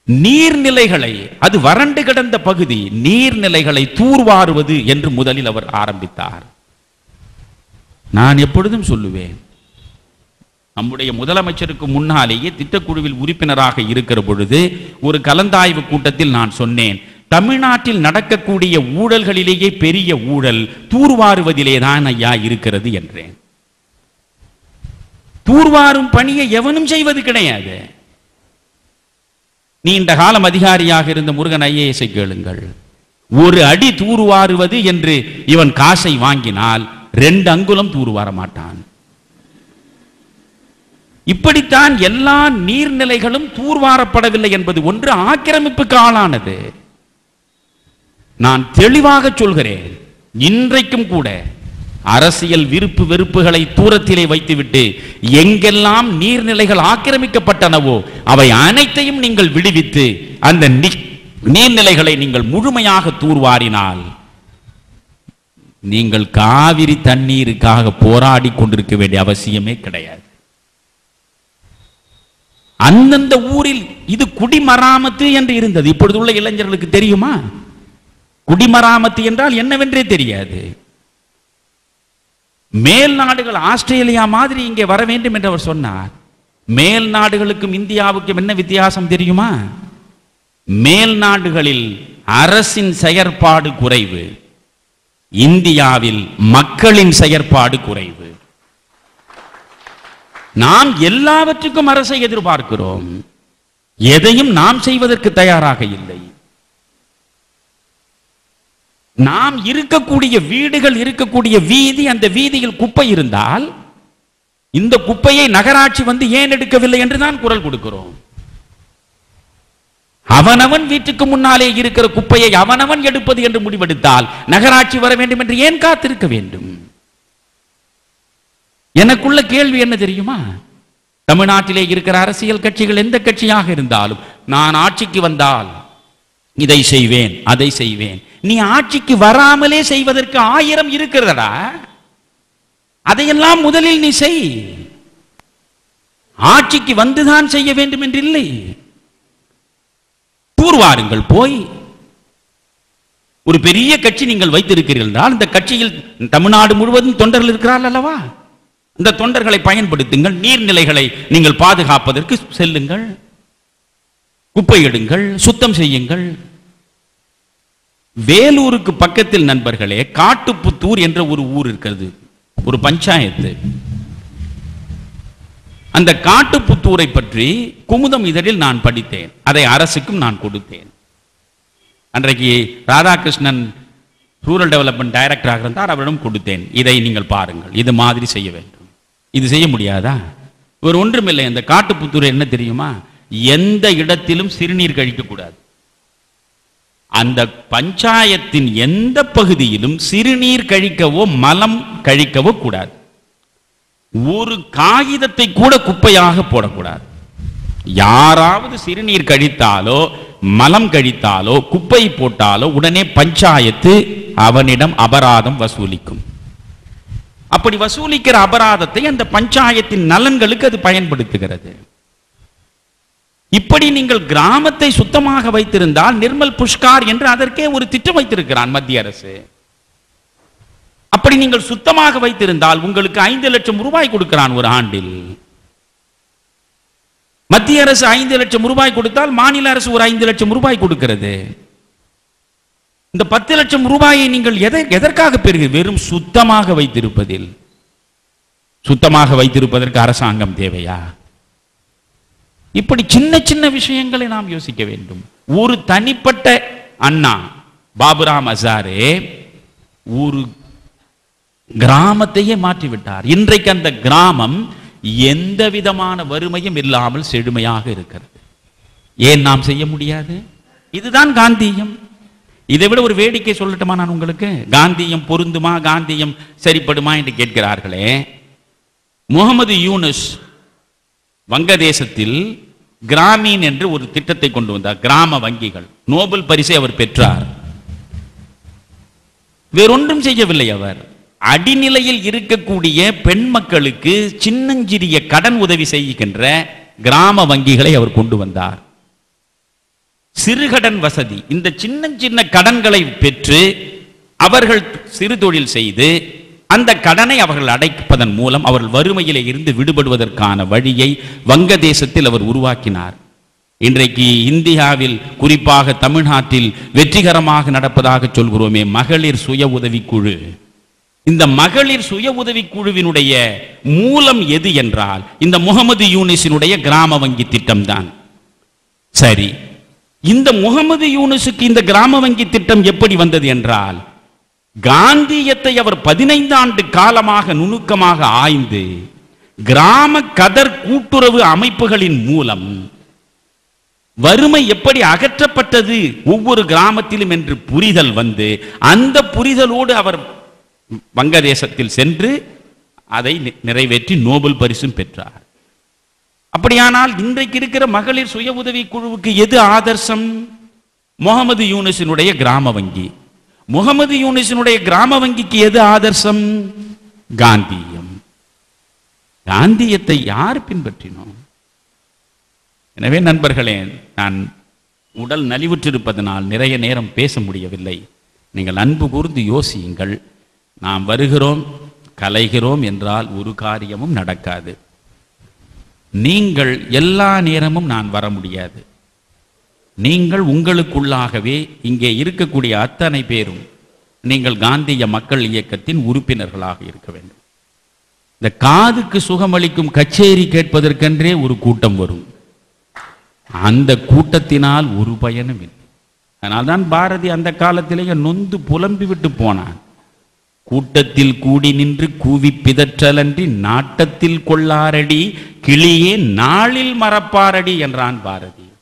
நீர்நிலைகளை அது வறண்டு கிடந்த பகுதி நீர்நிலைகளை தூர்வாருவது என்று முதலில் அவர் ஆரம்பித்தார் நான் எப்பொழுதும் சொல்லுவேன் நம்முடைய முதலமைச்சருக்கு முன்னாலேயே திட்டக்குழுவில் உறுப்பினராக இருக்கிற பொழுது ஒரு கலந்தாய்வு கூட்டத்தில் நான் சொன்னேன் தமிழ்நாட்டில் நடக்கக்கூடிய ஊழல்களிலேயே பெரிய ஊழல் தூர்வாருவதிலே தான் ஐயா இருக்கிறது என்றேன் தூர்வாரும் பணியை எவனும் செய்வது கிடையாது நீண்ட காலம் அதிகாரியாக இருந்த முருகன் ஐஏஎஸை கேளுங்கள் ஒரு அடி தூர்வாருவது என்று இவன் காசை வாங்கினால் ரெண்டு அங்குலம் தூர்வார மாட்டான் இப்படித்தான் எல்லா நீர்நிலைகளும் தூர்வாரப்படவில்லை என்பது ஒன்று ஆக்கிரமிப்புக்கு ஆளானது நான் தெளிவாக சொல்கிறேன் இன்றைக்கும் கூட அரசியல் விருப்பு வெறுப்புகளை தூரத்திலே வைத்துவிட்டு எங்கெல்லாம் நீர்நிலைகள் ஆக்கிரமிக்கப்பட்டனவோ அவை அனைத்தையும் நீங்கள் விடுவித்து அந்த நீ- நீர்நிலைகளை நீங்கள் முழுமையாக தூர்வாரினால் நீங்கள் காவிரி தண்ணீருக்காக போராடி கொண்டிருக்க வேண்டிய அவசியமே கிடையாது அந்தந்த ஊரில் இது குடிமராமத்து என்று இருந்தது இப்பொழுது உள்ள இளைஞர்களுக்கு தெரியுமா குடிமராமத்து என்றால் என்னவென்றே தெரியாது மேல் நாடுகள் ஆஸ்திரேலியா மாதிரி இங்கே வர வேண்டும் என்று அவர் சொன்னார் மேல் நாடுகளுக்கும் இந்தியாவுக்கும் என்ன வித்தியாசம் தெரியுமா மேல் நாடுகளில் அரசின் செயற்பாடு குறைவு இந்தியாவில் மக்களின் செயற்பாடு குறைவு நாம் எல்லாவற்றுக்கும் அரசை எதிர்பார்க்கிறோம் எதையும் நாம் செய்வதற்கு தயாராக இல்லை நாம் இருக்கக்கூடிய வீடுகள் இருக்கக்கூடிய வீதி அந்த வீதியில் குப்பை இருந்தால் இந்த குப்பையை நகராட்சி வந்து ஏன் எடுக்கவில்லை என்று தான் குரல் கொடுக்கிறோம் அவனவன் வீட்டுக்கு முன்னாலே இருக்கிற குப்பையை அவனவன் எடுப்பது என்று முடிவெடுத்தால் நகராட்சி வர வேண்டும் என்று ஏன் காத்திருக்க வேண்டும் எனக்குள்ள கேள்வி என்ன தெரியுமா தமிழ்நாட்டிலே இருக்கிற அரசியல் கட்சிகள் எந்த கட்சியாக இருந்தாலும் நான் ஆட்சிக்கு வந்தால் இதை செய்வேன் அதை செய்வேன் நீ ஆட்சிக்கு வராமலே செய்வதற்கு ஆயிரம் இருக்கிறதடா அதையெல்லாம் முதலில் நீ செய் ஆட்சிக்கு வந்துதான் செய்ய வேண்டும் என்று இல்லை தூர்வாருங்கள் போய் ஒரு பெரிய கட்சி நீங்கள் வைத்திருக்கிறீர்கள் என்றால் இந்த கட்சியில் தமிழ்நாடு முழுவதும் தொண்டர்கள் இருக்கிறார்கள் அல்லவா இந்த தொண்டர்களை பயன்படுத்துங்கள் நீர்நிலைகளை நீங்கள் பாதுகாப்பதற்கு செல்லுங்கள் குப்பை எடுங்கள் சுத்தம் செய்யுங்கள் வேலூருக்கு பக்கத்தில் நண்பர்களே காட்டுப்புத்தூர் என்ற ஒரு ஊர் இருக்கிறது ஒரு பஞ்சாயத்து அந்த காட்டுப்புத்தூரை பற்றி குமுதம் இதழில் நான் படித்தேன் அதை அரசுக்கும் நான் கொடுத்தேன் அன்றைக்கு ராதாகிருஷ்ணன் ரூரல் டெவலப்மெண்ட் டைரக்டராக இருந்தார் அவரிடம் கொடுத்தேன் இதை நீங்கள் பாருங்கள் இது மாதிரி செய்ய வேண்டும் இது செய்ய முடியாதா ஒரு ஒன்றுமில்லை அந்த காட்டுப்புத்தூர் என்ன தெரியுமா எந்த இடத்திலும் சிறுநீர் கழிக்கக்கூடாது அந்த பஞ்சாயத்தின் எந்த பகுதியிலும் சிறுநீர் கழிக்கவோ மலம் கழிக்கவோ கூடாது ஒரு காகிதத்தை கூட குப்பையாக போடக்கூடாது யாராவது சிறுநீர் கழித்தாலோ மலம் கழித்தாலோ குப்பை போட்டாலோ உடனே பஞ்சாயத்து அவனிடம் அபராதம் வசூலிக்கும் அப்படி வசூலிக்கிற அபராதத்தை அந்த பஞ்சாயத்தின் நலன்களுக்கு அது பயன்படுத்துகிறது இப்படி நீங்கள் கிராமத்தை சுத்தமாக வைத்திருந்தால் நிர்மல் புஷ்கார் என்று அதற்கே ஒரு திட்டம் வைத்திருக்கிறான் மத்திய அரசு அப்படி நீங்கள் சுத்தமாக வைத்திருந்தால் உங்களுக்கு ஐந்து லட்சம் ரூபாய் கொடுக்கிறான் ஒரு ஆண்டில் மத்திய அரசு ஐந்து லட்சம் ரூபாய் கொடுத்தால் மாநில அரசு ஒரு ஐந்து லட்சம் ரூபாய் கொடுக்கிறது இந்த பத்து லட்சம் ரூபாயை நீங்கள் எதை எதற்காக பெறுகிறீர்கள் வெறும் சுத்தமாக வைத்திருப்பதில் சுத்தமாக வைத்திருப்பதற்கு அரசாங்கம் தேவையா இப்படி சின்ன சின்ன விஷயங்களை நாம் யோசிக்க வேண்டும் ஒரு தனிப்பட்ட அண்ணா பாபுராம் அசாரே ஒரு கிராமத்தையே மாற்றிவிட்டார் இன்றைக்கு அந்த கிராமம் எந்த விதமான வறுமையும் இல்லாமல் செழுமையாக இருக்கிறது ஏன் நாம் செய்ய முடியாது இதுதான் காந்தியம் இதை விட ஒரு வேடிக்கை சொல்லட்டுமா நான் உங்களுக்கு காந்தியம் பொருந்துமா காந்தியம் சரிப்படுமா என்று கேட்கிறார்களே முகமது யூனுஸ் வங்கதேசத்தில் கிராமீன் என்று ஒரு திட்டத்தை கொண்டு வந்தார் கிராம வங்கிகள் நோபல் பரிசை அவர் பெற்றார் வேறொன்றும் செய்யவில்லை அவர் அடிநிலையில் இருக்கக்கூடிய பெண் மக்களுக்கு சின்னஞ்சிறிய கடன் உதவி செய்கின்ற கிராம வங்கிகளை அவர் கொண்டு வந்தார் சிறுகடன் வசதி இந்த சின்ன சின்ன கடன்களை பெற்று அவர்கள் சிறு தொழில் செய்து அந்த கடனை அவர்கள் அடைப்பதன் மூலம் அவர்கள் வறுமையிலே இருந்து விடுபடுவதற்கான வழியை வங்கதேசத்தில் அவர் உருவாக்கினார் இன்றைக்கு இந்தியாவில் குறிப்பாக தமிழ்நாட்டில் வெற்றிகரமாக நடப்பதாக சொல்கிறோமே மகளிர் சுய உதவிக்குழு இந்த மகளிர் சுய உதவிக் குழுவினுடைய மூலம் எது என்றால் இந்த முகமது யூனிஸினுடைய கிராம வங்கி திட்டம்தான் சரி இந்த முகமது யூனுஸுக்கு இந்த கிராம வங்கி திட்டம் எப்படி வந்தது என்றால் காந்தியத்தை அவர் பதினைந்து ஆண்டு காலமாக நுணுக்கமாக ஆய்ந்து கிராம கதர் கூட்டுறவு அமைப்புகளின் மூலம் வறுமை எப்படி அகற்றப்பட்டது ஒவ்வொரு கிராமத்திலும் என்று புரிதல் வந்து அந்த புரிதலோடு அவர் வங்கதேசத்தில் சென்று அதை நி- நிறைவேற்றி நோபல் பரிசும் பெற்றார் அப்படியானால் இன்றைக்கு இருக்கிற மகளிர் சுய உதவி குழுவுக்கு எது ஆதர்சம் முகமது யூனிஸினுடைய கிராம வங்கி முகமது யூனிஸினுடைய கிராம வங்கிக்கு எது ஆதர்சம் காந்தியம் காந்தியத்தை யார் பின்பற்றினோம் எனவே நண்பர்களே நான் உடல் நலிவுற்றிருப்பதனால் நிறைய நேரம் பேச முடியவில்லை நீங்கள் அன்பு கூர்ந்து யோசியுங்கள் நாம் வருகிறோம் கலைகிறோம் என்றால் ஒரு காரியமும் நடக்காது நீங்கள் எல்லா நேரமும் நான் வர முடியாது நீங்கள் உங்களுக்குள்ளாகவே இங்கே இருக்கக்கூடிய அத்தனை பேரும் நீங்கள் காந்திய மக்கள் இயக்கத்தின் உறுப்பினர்களாக இருக்க வேண்டும் இந்த காதுக்கு சுகமளிக்கும் கச்சேரி கேட்பதற்கென்றே ஒரு கூட்டம் வரும் அந்த கூட்டத்தினால் ஒரு பயனும் இல்லை அதனால்தான் பாரதி அந்த காலத்திலேயே நொந்து புலம்பி விட்டு போனான் கூட்டத்தில் கூடி நின்று கூவி பிதற்றலன்றி நாட்டத்தில் கொள்ளாரடி கிளியே நாளில் மறப்பாரடி என்றான் பாரதி